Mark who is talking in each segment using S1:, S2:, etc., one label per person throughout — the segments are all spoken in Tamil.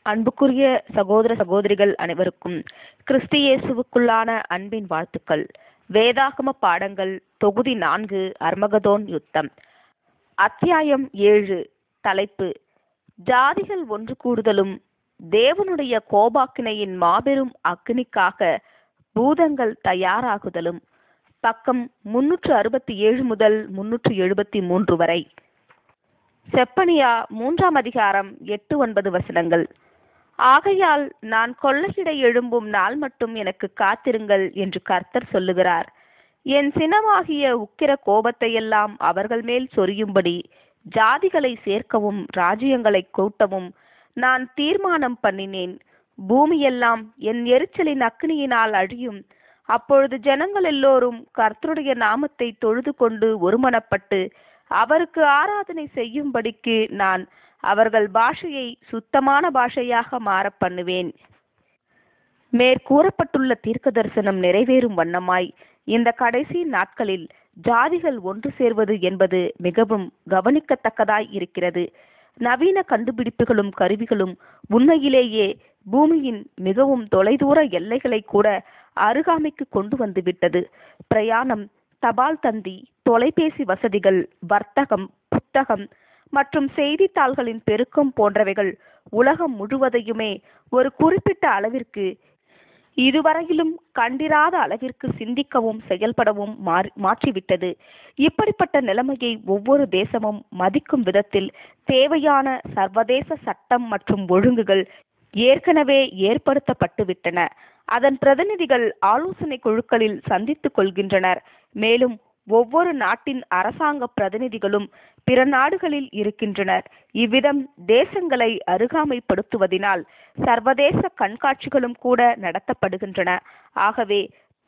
S1: அன்புக்குரிய சகோதர சகோதரிகள் அனைவருக்கும் கிறிஸ்து இயேசுவுக்குள்ளான அன்பின் வாழ்த்துக்கள் வேதாகம பாடங்கள் தொகுதி நான்கு அர்மகதோன் யுத்தம் அத்தியாயம் ஏழு தலைப்பு ஜாதிகள் ஒன்று கூடுதலும் தேவனுடைய கோபாக்கினையின் மாபெரும் அக்னிக்காக பூதங்கள் தயாராகுதலும் பக்கம் முன்னூற்று அறுபத்தி ஏழு முதல் முன்னூற்று எழுபத்தி மூன்று வரை செப்பனியா மூன்றாம் அதிகாரம் எட்டு ஒன்பது வசனங்கள் ஆகையால் நான் கொள்ளையிட எழும்பும் நாள் மட்டும் எனக்கு காத்திருங்கள் என்று கர்த்தர் சொல்லுகிறார் என் சினமாகிய உக்கிர கோபத்தையெல்லாம் அவர்கள் மேல் சொரியும்படி ஜாதிகளை சேர்க்கவும் ராஜ்யங்களை கூட்டவும் நான் தீர்மானம் பண்ணினேன் பூமியெல்லாம் என் எரிச்சலின் அக்னியினால் அழியும் அப்பொழுது ஜனங்கள் எல்லோரும் கர்த்தருடைய நாமத்தை தொழுது கொண்டு ஒருமனப்பட்டு அவருக்கு ஆராதனை செய்யும்படிக்கு நான் அவர்கள் பாஷையை சுத்தமான பாஷையாக மாற பண்ணுவேன் மேற்கூறப்பட்டுள்ள தீர்க்க தரிசனம் நிறைவேறும் வண்ணமாய் இந்த கடைசி நாட்களில் ஜாதிகள் ஒன்று சேர்வது என்பது மிகவும் கவனிக்கத்தக்கதாய் இருக்கிறது நவீன கண்டுபிடிப்புகளும் கருவிகளும் உண்மையிலேயே பூமியின் மிகவும் தொலைதூர எல்லைகளை கூட அருகாமைக்கு கொண்டு வந்து விட்டது பிரயாணம் தபால் தந்தி தொலைபேசி வசதிகள் வர்த்தகம் புத்தகம் மற்றும் செய்தித்தாள்களின் பெருக்கம் போன்றவைகள் உலகம் முழுவதையுமே ஒரு குறிப்பிட்ட அளவிற்கு இதுவரையிலும் கண்டிராத அளவிற்கு சிந்திக்கவும் செயல்படவும் மாற்றிவிட்டது இப்படிப்பட்ட நிலைமையை ஒவ்வொரு தேசமும் மதிக்கும் விதத்தில் தேவையான சர்வதேச சட்டம் மற்றும் ஒழுங்குகள் ஏற்கனவே ஏற்படுத்தப்பட்டுவிட்டன அதன் பிரதிநிதிகள் ஆலோசனை குழுக்களில் சந்தித்துக் கொள்கின்றனர் மேலும் ஒவ்வொரு நாட்டின் அரசாங்க பிரதிநிதிகளும் பிற நாடுகளில் இருக்கின்றனர் இவ்விதம் தேசங்களை அருகாமைப்படுத்துவதினால் சர்வதேச கண்காட்சிகளும் கூட நடத்தப்படுகின்றன ஆகவே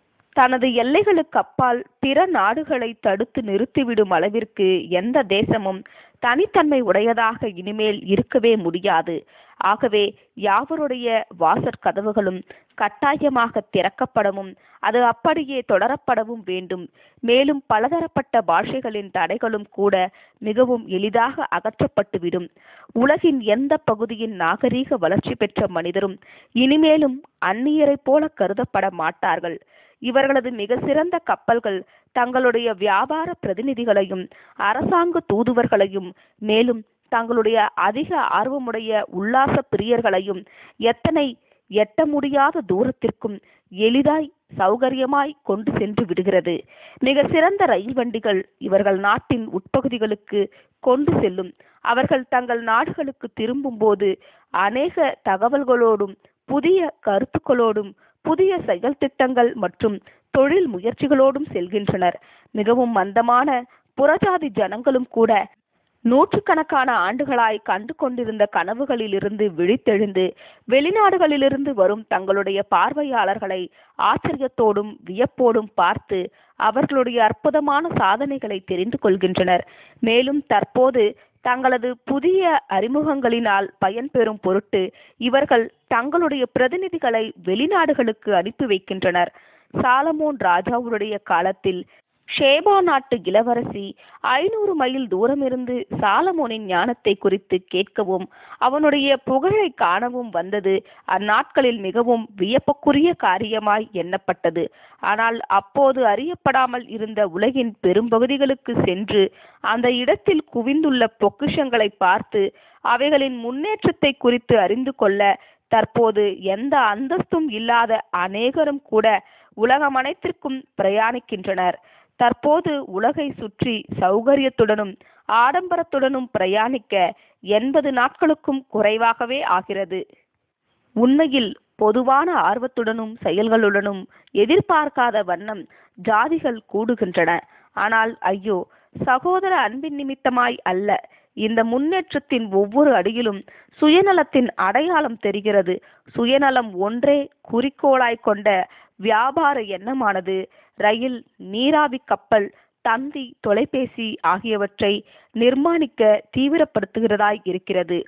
S1: தனது எல்லைகளுக்கு அப்பால் பிற நாடுகளை தடுத்து நிறுத்திவிடும் அளவிற்கு எந்த தேசமும் தனித்தன்மை உடையதாக இனிமேல் இருக்கவே முடியாது ஆகவே யாவருடைய வாசற் கதவுகளும் கட்டாயமாக திறக்கப்படவும் அது அப்படியே தொடரப்படவும் வேண்டும் மேலும் பலதரப்பட்ட பாஷைகளின் தடைகளும் கூட மிகவும் எளிதாக அகற்றப்பட்டுவிடும் உலகின் எந்த பகுதியின் நாகரீக வளர்ச்சி பெற்ற மனிதரும் இனிமேலும் அந்நியரைப் போல கருதப்பட மாட்டார்கள் இவர்களது மிக சிறந்த கப்பல்கள் தங்களுடைய வியாபார பிரதிநிதிகளையும் அரசாங்க தூதுவர்களையும் மேலும் தங்களுடைய அதிக ஆர்வமுடைய உல்லாச பிரியர்களையும் எத்தனை எட்ட முடியாத தூரத்திற்கும் எளிதாய் சௌகரியமாய் கொண்டு சென்று விடுகிறது மிக சிறந்த ரயில் வண்டிகள் இவர்கள் நாட்டின் உட்பகுதிகளுக்கு கொண்டு செல்லும் அவர்கள் தங்கள் நாடுகளுக்கு திரும்பும் போது அநேக தகவல்களோடும் புதிய கருத்துக்களோடும் புதிய செயல் திட்டங்கள் மற்றும் தொழில் முயற்சிகளோடும் செல்கின்றனர் மிகவும் மந்தமான புறஜாதி ஜனங்களும் கூட நூற்றுக்கணக்கான ஆண்டுகளாய் கண்டு கொண்டிருந்த கனவுகளிலிருந்து விழித்தெழுந்து வெளிநாடுகளிலிருந்து வரும் தங்களுடைய பார்வையாளர்களை ஆச்சரியத்தோடும் வியப்போடும் பார்த்து அவர்களுடைய அற்புதமான சாதனைகளை தெரிந்து கொள்கின்றனர் மேலும் தற்போது தங்களது புதிய அறிமுகங்களினால் பயன்பெறும் பொருட்டு இவர்கள் தங்களுடைய பிரதிநிதிகளை வெளிநாடுகளுக்கு அனுப்பி வைக்கின்றனர் சாலமோன் ராஜாவுடைய காலத்தில் ஷேபா நாட்டு இளவரசி ஐநூறு மைல் தூரமிருந்து சாலமோனின் ஞானத்தை குறித்து கேட்கவும் அவனுடைய புகழை காணவும் வந்தது அந்நாட்களில் மிகவும் வியப்புக்குரிய காரியமாய் எண்ணப்பட்டது ஆனால் அப்போது அறியப்படாமல் இருந்த உலகின் பெரும்பகுதிகளுக்கு சென்று அந்த இடத்தில் குவிந்துள்ள பொக்கிஷங்களை பார்த்து அவைகளின் முன்னேற்றத்தை குறித்து அறிந்து கொள்ள தற்போது எந்த அந்தஸ்தும் இல்லாத அநேகரும் கூட உலகம் அனைத்திற்கும் பிரயாணிக்கின்றனர் தற்போது உலகை சுற்றி சௌகரியத்துடனும் ஆடம்பரத்துடனும் பிரயாணிக்க எண்பது நாட்களுக்கும் குறைவாகவே ஆகிறது உண்மையில் பொதுவான ஆர்வத்துடனும் செயல்களுடனும் எதிர்பார்க்காத வண்ணம் ஜாதிகள் கூடுகின்றன ஆனால் ஐயோ சகோதர அன்பின் நிமித்தமாய் அல்ல இந்த முன்னேற்றத்தின் ஒவ்வொரு அடியிலும் சுயநலத்தின் அடையாளம் தெரிகிறது சுயநலம் ஒன்றே குறிக்கோளாய் கொண்ட வியாபார எண்ணமானது ரயில் நீராவி கப்பல் தந்தி தொலைபேசி ஆகியவற்றை நிர்மாணிக்க தீவிரப்படுத்துகிறதாய் இருக்கிறது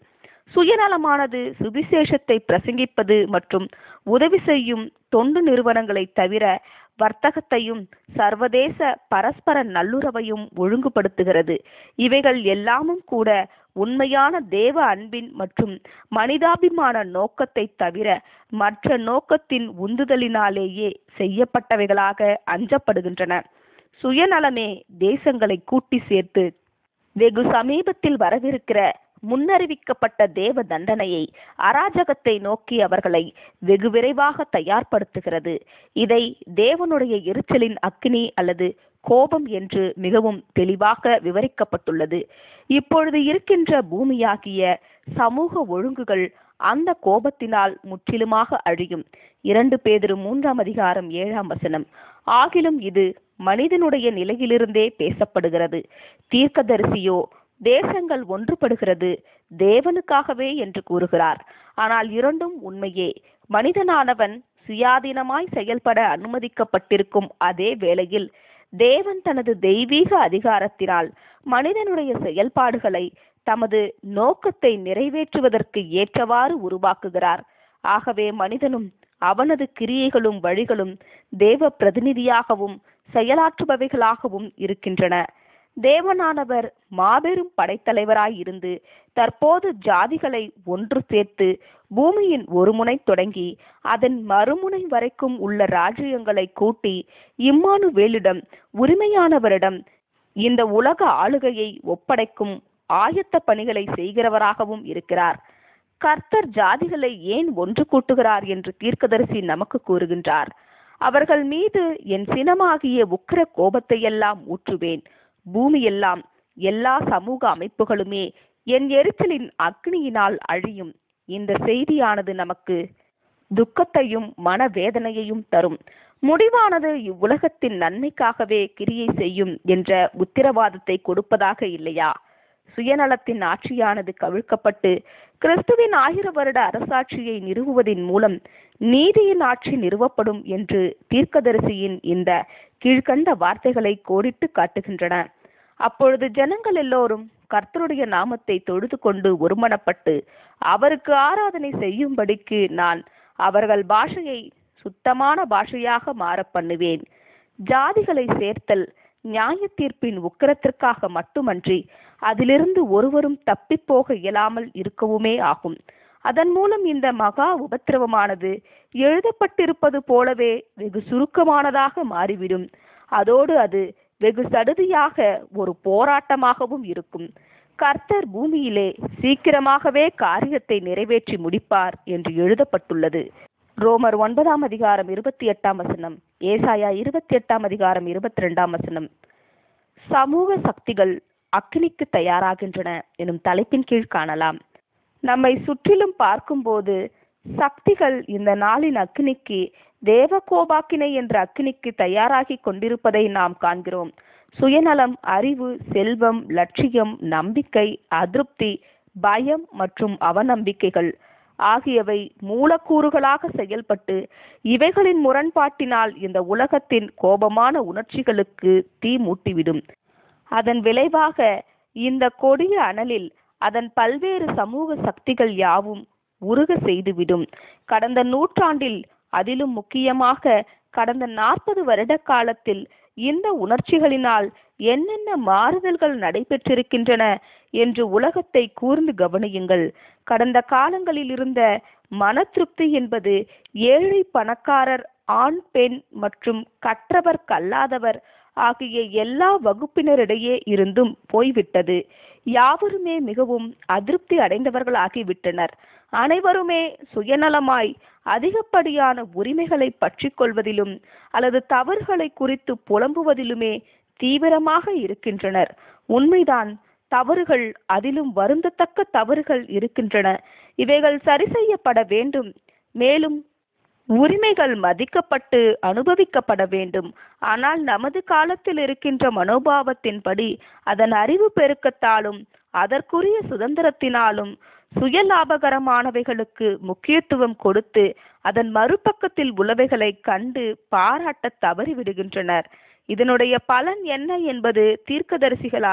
S1: சுயநலமானது சுவிசேஷத்தை பிரசங்கிப்பது மற்றும் உதவி செய்யும் தொண்டு நிறுவனங்களை தவிர வர்த்தகத்தையும் சர்வதேச பரஸ்பர நல்லுறவையும் ஒழுங்குபடுத்துகிறது இவைகள் எல்லாமும் கூட உண்மையான தேவ அன்பின் மற்றும் மனிதாபிமான நோக்கத்தை தவிர மற்ற நோக்கத்தின் உந்துதலினாலேயே செய்யப்பட்டவைகளாக அஞ்சப்படுகின்றன சுயநலமே தேசங்களை கூட்டி சேர்த்து வெகு சமீபத்தில் வரவிருக்கிற முன்னறிவிக்கப்பட்ட தேவ தண்டனையை அராஜகத்தை நோக்கி அவர்களை வெகு விரைவாக தயார்படுத்துகிறது இதை தேவனுடைய எரிச்சலின் அக்னி அல்லது கோபம் என்று மிகவும் தெளிவாக விவரிக்கப்பட்டுள்ளது இப்பொழுது இருக்கின்ற பூமியாகிய சமூக ஒழுங்குகள் அந்த கோபத்தினால் முற்றிலுமாக அழியும் இரண்டு பேதிரு மூன்றாம் அதிகாரம் ஏழாம் வசனம் ஆகிலும் இது மனிதனுடைய நிலையிலிருந்தே பேசப்படுகிறது தீர்க்கதரிசியோ தேசங்கள் ஒன்றுபடுகிறது தேவனுக்காகவே என்று கூறுகிறார் ஆனால் இரண்டும் உண்மையே மனிதனானவன் சுயாதீனமாய் செயல்பட அனுமதிக்கப்பட்டிருக்கும் அதே வேளையில் தேவன் தனது தெய்வீக அதிகாரத்தினால் மனிதனுடைய செயல்பாடுகளை தமது நோக்கத்தை நிறைவேற்றுவதற்கு ஏற்றவாறு உருவாக்குகிறார் ஆகவே மனிதனும் அவனது கிரியைகளும் வழிகளும் தேவ பிரதிநிதியாகவும் செயலாற்றுபவைகளாகவும் இருக்கின்றன தேவனானவர் மாபெரும் படைத்தலைவராய் இருந்து தற்போது ஜாதிகளை ஒன்று சேர்த்து பூமியின் ஒரு முனை தொடங்கி அதன் மறுமுனை வரைக்கும் உள்ள ராஜ்யங்களை கூட்டி இம்மானுவேலிடம் உரிமையானவரிடம் இந்த உலக ஆளுகையை ஒப்படைக்கும் ஆயத்த பணிகளை செய்கிறவராகவும் இருக்கிறார் கர்த்தர் ஜாதிகளை ஏன் ஒன்று கூட்டுகிறார் என்று தீர்க்கதரிசி நமக்கு கூறுகின்றார் அவர்கள் மீது என் சினமாகிய உக்கிர கோபத்தையெல்லாம் ஊற்றுவேன் பூமியெல்லாம் எல்லா சமூக அமைப்புகளுமே என் எரிச்சலின் அக்னியினால் அழியும் இந்த செய்தியானது நமக்கு துக்கத்தையும் மனவேதனையையும் தரும் முடிவானது இவ்வுலகத்தின் நன்மைக்காகவே கிரியை செய்யும் என்ற உத்தரவாதத்தை கொடுப்பதாக இல்லையா சுயநலத்தின் ஆட்சியானது கவிழ்க்கப்பட்டு கிறிஸ்துவின் ஆயிர வருட அரசாட்சியை நிறுவுவதின் மூலம் நீதியின் ஆட்சி நிறுவப்படும் என்று தீர்க்கதரிசியின் இந்த கீழ்கண்ட வார்த்தைகளை கோடிட்டு காட்டுகின்றன அப்பொழுது ஜனங்கள் எல்லோரும் கர்த்தருடைய நாமத்தை தொழுது கொண்டு ஒருமனப்பட்டு அவருக்கு ஆராதனை செய்யும்படிக்கு நான் அவர்கள் பாஷையை சுத்தமான பாஷையாக மாற பண்ணுவேன் ஜாதிகளை சேர்த்தல் நியாய தீர்ப்பின் உக்கிரத்திற்காக மட்டுமன்றி அதிலிருந்து ஒருவரும் தப்பிப்போக இயலாமல் இருக்கவுமே ஆகும் அதன் மூலம் இந்த மகா உபத்திரவமானது எழுதப்பட்டிருப்பது போலவே வெகு சுருக்கமானதாக மாறிவிடும் அதோடு அது வெகு சடுதியாக ஒரு போராட்டமாகவும் இருக்கும் கர்த்தர் பூமியிலே சீக்கிரமாகவே காரியத்தை நிறைவேற்றி முடிப்பார் என்று எழுதப்பட்டுள்ளது ரோமர் ஒன்பதாம் அதிகாரம் இருபத்தி எட்டாம் வசனம் ஏசாயா இருபத்தி எட்டாம் அதிகாரம் இருபத்தி ரெண்டாம் வசனம் சமூக சக்திகள் அக்னிக்கு தயாராகின்றன எனும் தலைப்பின் கீழ் காணலாம் நம்மை சுற்றிலும் பார்க்கும்போது சக்திகள் இந்த நாளின் அக்னிக்கு தேவ கோபாக்கினை என்ற அக்னிக்கு தயாராகி கொண்டிருப்பதை நாம் காண்கிறோம் சுயநலம் அறிவு செல்வம் லட்சியம் நம்பிக்கை அதிருப்தி பயம் மற்றும் அவநம்பிக்கைகள் ஆகியவை மூலக்கூறுகளாக செயல்பட்டு இவைகளின் முரண்பாட்டினால் இந்த உலகத்தின் கோபமான உணர்ச்சிகளுக்கு தீ மூட்டிவிடும் அதன் விளைவாக இந்த கொடிய அனலில் அதன் பல்வேறு சமூக சக்திகள் யாவும் உருக செய்துவிடும் கடந்த நூற்றாண்டில் அதிலும் முக்கியமாக கடந்த நாற்பது வருட காலத்தில் இந்த உணர்ச்சிகளினால் என்னென்ன மாறுதல்கள் நடைபெற்றிருக்கின்றன என்று உலகத்தை கூர்ந்து கவனியுங்கள் கடந்த காலங்களில் இருந்த மன திருப்தி என்பது ஏழை பணக்காரர் ஆண் பெண் மற்றும் கற்றவர் கல்லாதவர் ஆகிய எல்லா வகுப்பினரிடையே இருந்தும் போய்விட்டது யாவருமே மிகவும் அதிருப்தி அடைந்தவர்களாகிவிட்டனர் அனைவருமே சுயநலமாய் அதிகப்படியான உரிமைகளை பற்றி கொள்வதிலும் அல்லது தவறுகளை குறித்து புலம்புவதிலுமே தீவிரமாக இருக்கின்றனர் உண்மைதான் தவறுகள் அதிலும் வருந்தத்தக்க தவறுகள் இருக்கின்றன இவைகள் சரி செய்யப்பட வேண்டும் மேலும் உரிமைகள் மதிக்கப்பட்டு அனுபவிக்கப்பட வேண்டும் ஆனால் நமது காலத்தில் இருக்கின்ற மனோபாவத்தின்படி அதன் அறிவு பெருக்கத்தாலும் அதற்குரிய சுதந்திரத்தினாலும் சுய லாபகரமானவைகளுக்கு முக்கியத்துவம் கொடுத்து அதன் மறுபக்கத்தில் உள்ளவைகளை கண்டு பாராட்ட தவறிவிடுகின்றனர் இதனுடைய பலன் என்ன என்பது தீர்க்கதரிசிகளால்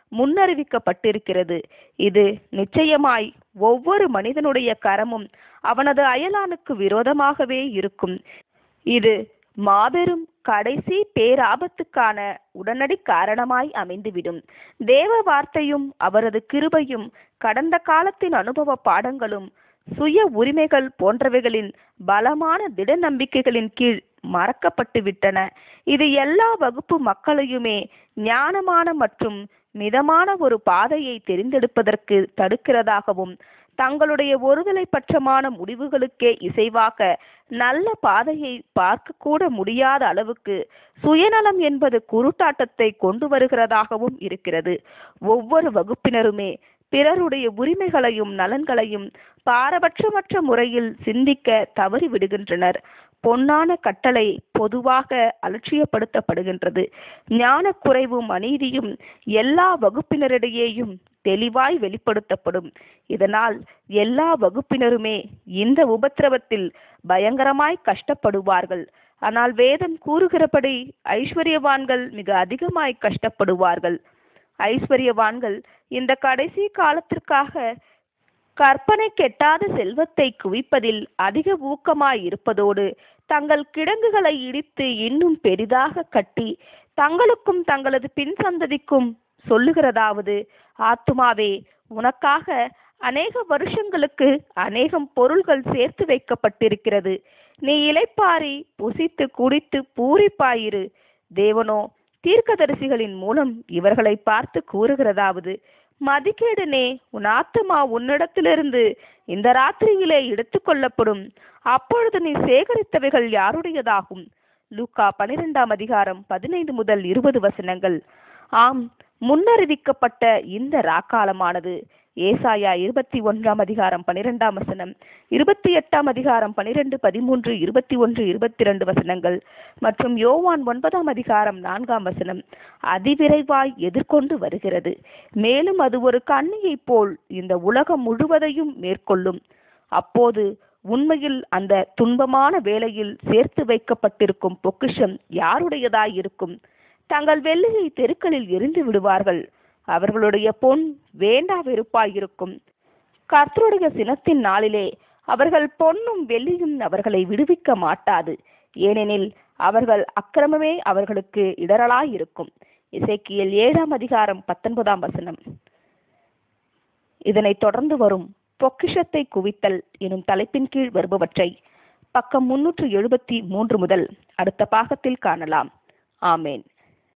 S1: முன்னறிவிக்கப்பட்டிருக்கிறது இது நிச்சயமாய் ஒவ்வொரு மனிதனுடைய கரமும் அவனது அயலானுக்கு விரோதமாகவே இருக்கும் இது மாபெரும் கடைசி பேராபத்துக்கான உடனடி காரணமாய் அமைந்துவிடும் தேவ வார்த்தையும் அவரது கிருபையும் கடந்த காலத்தின் அனுபவ பாடங்களும் சுய உரிமைகள் போன்றவைகளின் பலமான திட நம்பிக்கைகளின் கீழ் மறக்கப்பட்டு விட்டன இது எல்லா வகுப்பு மக்களையுமே ஞானமான மற்றும் மிதமான ஒரு பாதையை தெரிந்தெடுப்பதற்கு தடுக்கிறதாகவும் தங்களுடைய ஒருதலை பட்சமான முடிவுகளுக்கே இசைவாக நல்ல பாதையை பார்க்க கூட முடியாத அளவுக்கு சுயநலம் என்பது குருட்டாட்டத்தை கொண்டு வருகிறதாகவும் இருக்கிறது ஒவ்வொரு வகுப்பினருமே பிறருடைய உரிமைகளையும் நலன்களையும் பாரபட்சமற்ற முறையில் சிந்திக்க தவறி விடுகின்றனர் பொன்னான கட்டளை பொதுவாக அலட்சியப்படுத்தப்படுகின்றது ஞான குறைவும் அநீதியும் எல்லா வகுப்பினரிடையேயும் தெளிவாய் வெளிப்படுத்தப்படும் இதனால் எல்லா வகுப்பினருமே இந்த உபத்திரவத்தில் பயங்கரமாய் கஷ்டப்படுவார்கள் ஆனால் வேதம் கூறுகிறபடி ஐஸ்வர்யவான்கள் மிக அதிகமாய் கஷ்டப்படுவார்கள் ஐஸ்வர்யவான்கள் இந்த கடைசி காலத்திற்காக கற்பனை கெட்டாத செல்வத்தை குவிப்பதில் அதிக ஊக்கமாய் இருப்பதோடு தங்கள் கிடங்குகளை இடித்து இன்னும் பெரிதாக கட்டி தங்களுக்கும் தங்களது பின் சந்ததிக்கும் சொல்லுகிறதாவது ஆத்துமாவே உனக்காக அநேக வருஷங்களுக்கு அநேகம் பொருள்கள் சேர்த்து வைக்கப்பட்டிருக்கிறது நீ இளைப்பாரி புசித்து குடித்து பூரிப்பாயிரு தேவனோ தீர்க்கதரிசிகளின் மூலம் இவர்களை பார்த்து கூறுகிறதாவது மதிகேடனே உன் ஆத்துமா உன்னிடத்திலிருந்து இந்த ராத்திரியிலே எடுத்துக்கொள்ளப்படும் அப்பொழுது நீ சேகரித்தவைகள் யாருடையதாகும் லூக்கா பனிரெண்டாம் அதிகாரம் பதினைந்து முதல் இருபது வசனங்கள் ஆம் முன்னறிவிக்கப்பட்ட இந்த ராக்காலமானது ஏசாயா இருபத்தி ஒன்றாம் அதிகாரம் பனிரெண்டாம் வசனம் இருபத்தி எட்டாம் அதிகாரம் பனிரெண்டு பதிமூன்று இருபத்தி ஒன்று இருபத்தி இரண்டு வசனங்கள் மற்றும் யோவான் ஒன்பதாம் அதிகாரம் நான்காம் வசனம் அதிவிரைவாய் எதிர்கொண்டு வருகிறது மேலும் அது ஒரு கண்ணியைப் போல் இந்த உலகம் முழுவதையும் மேற்கொள்ளும் அப்போது உண்மையில் அந்த துன்பமான வேளையில் சேர்த்து வைக்கப்பட்டிருக்கும் பொக்கிஷம் யாருடையதாய் இருக்கும் தங்கள் வெள்ளியை தெருக்களில் எரிந்து விடுவார்கள் அவர்களுடைய பொன் வேண்டா வெறுப்பாயிருக்கும் கர்த்தருடைய சினத்தின் நாளிலே அவர்கள் பொன்னும் வெள்ளியும் அவர்களை விடுவிக்க மாட்டாது ஏனெனில் அவர்கள் அக்கிரமமே அவர்களுக்கு இடரலாயிருக்கும் இசைக்கியல் ஏழாம் அதிகாரம் பத்தொன்பதாம் வசனம் இதனைத் தொடர்ந்து வரும் பொக்கிஷத்தை குவித்தல் எனும் தலைப்பின் கீழ் வருபவற்றை பக்கம் முன்னூற்று எழுபத்தி மூன்று முதல் அடுத்த பாகத்தில் காணலாம் ஆமேன்